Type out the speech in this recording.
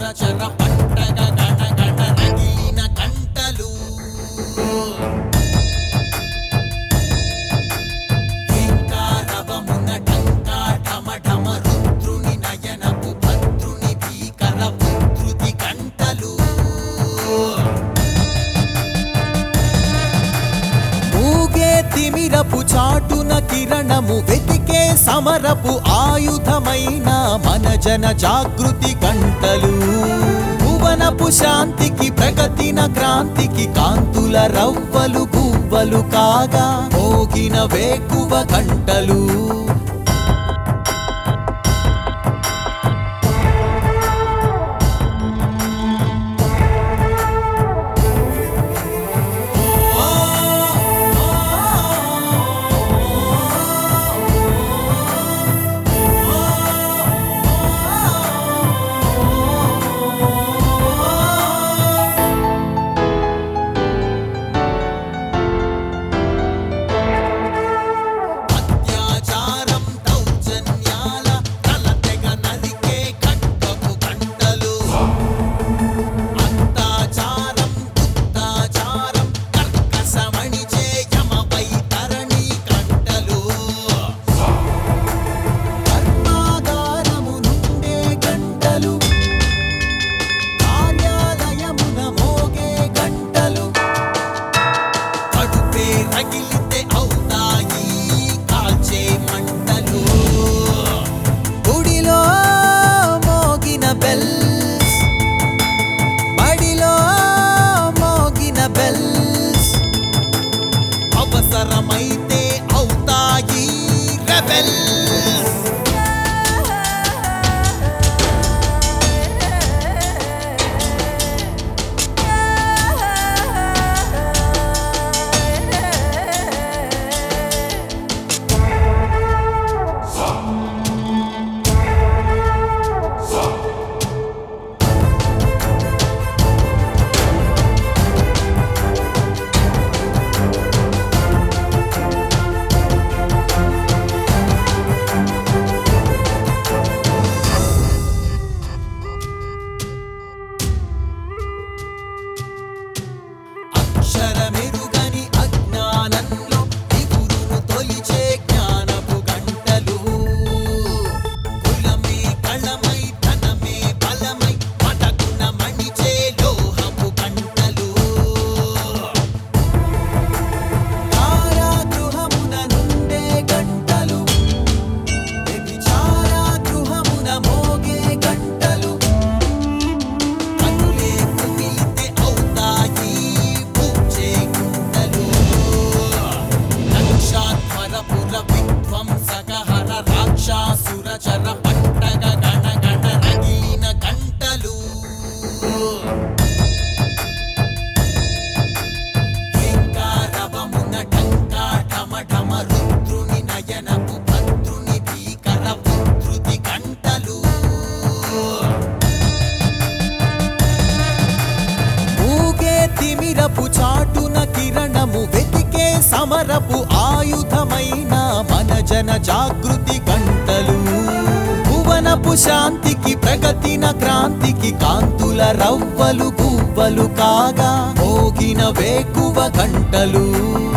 సురచర పట్టగ గణ గణ రగిలిన కంటలు కింకారవమున టంకా ఠమ ఠమ రుద్రుని నయనపు భద్రుని భీకర ఉద్ధృతి కంటలు ఊగే తిమిరపు చాటున కిరణము వెతికే సమరపు ఆయుధమైన మన జన జాగృతి గంటలు భువనపు శాంతికి ప్రగతిన క్రాంతికి కాంతుల రవ్వలు గువ్వలు కాగా మోగిన వేకువ గంటలు అత్యాచారం దౌర్జన్యాల తలతెగ నరికే ఖడ్గపు గంటలు అత్యాచారం గుత్తాచారం కర్కశమణి చేయమపై తరణి గంటలు కర్మాగారము నుండే గంటలు కార్యాలయమున మోగే గంటలు కడుపే రగిలితే అవుతాయి కాల్చే మంటలు గుడిలో మోగిన బెల్స్ బడిలో మోగిన బెల్స్ అవసరమైతే అవుతాయి రెబెల్స్ అక్షరమెరుగని అజ్ఞానంలో నిపురును తొలిచే జ్ఞానపు గంటలు కులమే కళమై ధనమే బలమై పటకున మణిచే లోహపు గంటలు కారాగృహమున నుండే గంటలు వ్యభిచార గృహమున మోగే గంటలు కనులే కుమిలితే అవుతాయి పూచే గుంటలు లక్షాధ్వరపుర విధ్వంసకహర రాక్షాసుర చర పట్టగ గణ గణ రగిలిన గంటలు కింకారవమున టంకా ఠమ ఠమ రుద్రుని నయనపు భద్రుని భీకర ఉద్ధృతి గంటలు ఊగే తిమిరపు చాటున కిరణము వెతికే సమరపు ఆయుధమైన మన జన జాగృతి గంటలు భువనపు శాంతికి ప్రగతిన క్రాంతికి కాంతుల రవ్వలు గువ్వలు కాగా మోగిన వేకువ గంటలు